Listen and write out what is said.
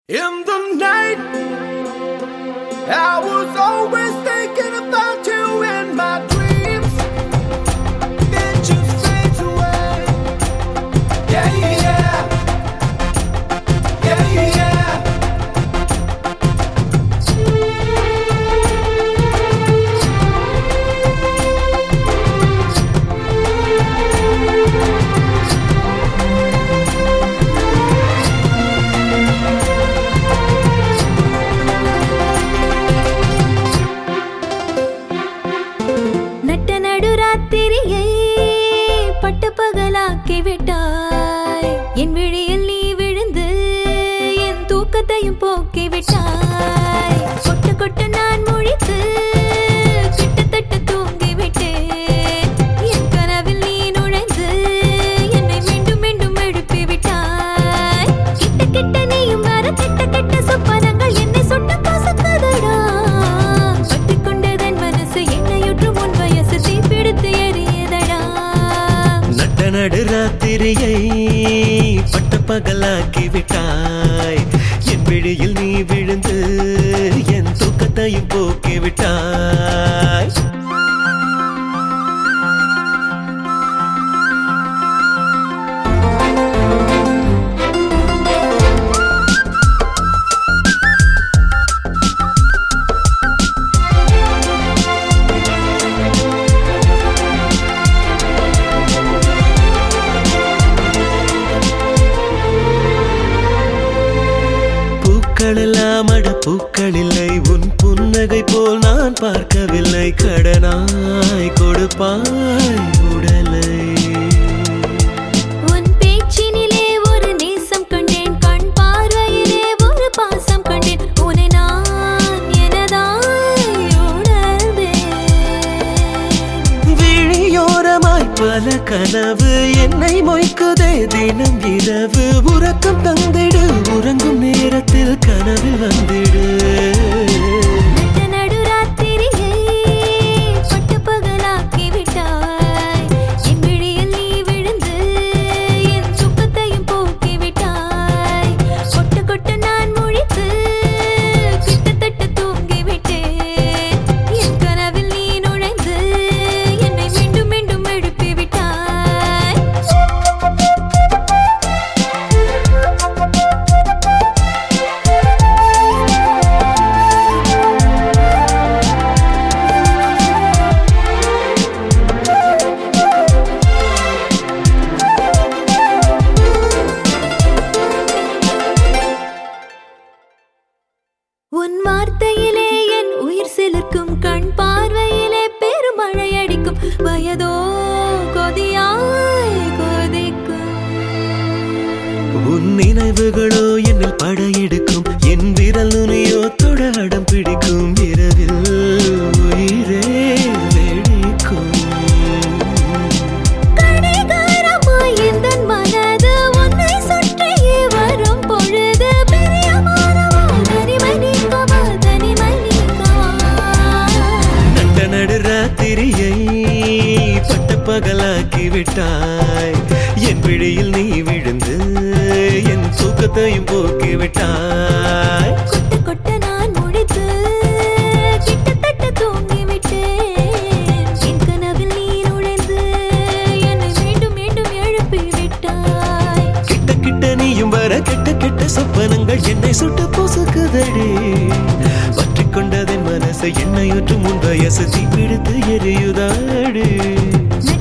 In the night, I was always thinking about you in my dreams. Then you fade away. Yeah, yeah. Yeah, yeah. நட்ட நடுராத்திரியை பட்டு பகலாக்கி விட்டாய் என் விழியில் நீ விழுந்து என் தூக்கத்தையும் போக்கி விட்டாய் கொட்டு கொட்டு நான் முழித்து கிட்டத்தட்ட தூங்கி விட்டேன் என் கனவில் நீ நுழைந்து என்னை மீண்டும் மீண்டும் எழுப்பி விட்டாய் கிட்ட கிட்ட நீயும் வர கிட்ட கிட்ட சொப்பனங்கள் என்னை சுட்டு கசக்குதடா பற்றிக்கொண்டதன் மனசு என்னையுற்று முன் வயசு தீப்பிடித்து எரியதடா நட்ட நடு ராத்திரியை பட்ட பகலாக்கி விட்டாய் என் விழியில் நீ விழுந்து என் தூக்கத்தையும் போக்கி விட்டாய் பூக்கள் எல்லாம் அட பூக்கள் இல்லை உன் புன்னகை போல் நான் பார்க்கவில்லை கடனாய் கொடுப்பாய் உடலை உன் பேச்சினிலே ஒரு நேசம் கண்டேன் கண் பார்வையிலே ஒரு பாசம் கண்டேன் உன்னை நான் எனதாய் உணர்ந்தேன் விழியோரமாய் பல கனவு என்னை மொய்க்குதே தினம் இரவு உறக்கம் தந்திடு உறங்கும் நேரத்தில் கனவில் வந்திடு நட்ட நடுராத்திரியை பட்டு பகலாக்கி விட்டாய் என் விழியில் நீ விழுந்து என் சுக்கத்தையும் போக்கி விட்டாய் கொட்டு கொட்டு நான் முழித்து கிட்டத்தட்ட தூங்கி விட்டேன் என் கனவில் நீ நுழைந்து என்னை மீண்டும் மீண்டும் எழுப்பி விட்டாய் உன் வார்த்தையிலே என் உயிர் சிலிர்க்கும் கண் பார்வையிலே பெருமழை அடிக்கும் வயதோ கொதியாய் கொதிக்கும் உன் நினைவுகளோ என்னில் படையெடுக்கும் என் விரல் நுனியோ தொட அடம் பிடிக்கும் இரவில் உயிரே வெடிக்கும் கடிகாரமாய் எந்தன் மனது உன்னை சுற்றியே வரும் பொழுது பிரியமானவா தனிமை நீக்கவா தனிமை நீக்கவா நட்ட நடு ராத்திரியை பட்ட பகலாக்கி விட்டாய் என் விழியில் நீ விழுந்து என் தூக்கத்தையும் போக்கி விட்டாய் கொட்ட கொட்ட நான் முழித்து கிட்டத்தட்ட தூங்கி விட்டேன் என் கனவில் நீ நுழைந்து என்னை மீண்டும் மீண்டும் எழுப்பி விட்டாய் கிட்ட கிட்ட நீயும் வர கெட்ட கெட்ட சொப்பனங்கள் என்னை சுட்டு பொசுக்குதடி பற்றிக் கொண்டதன் மனசை என்னையுற்று முன் வயசு தீப்பிடித்து எரியுதாடி நட்ட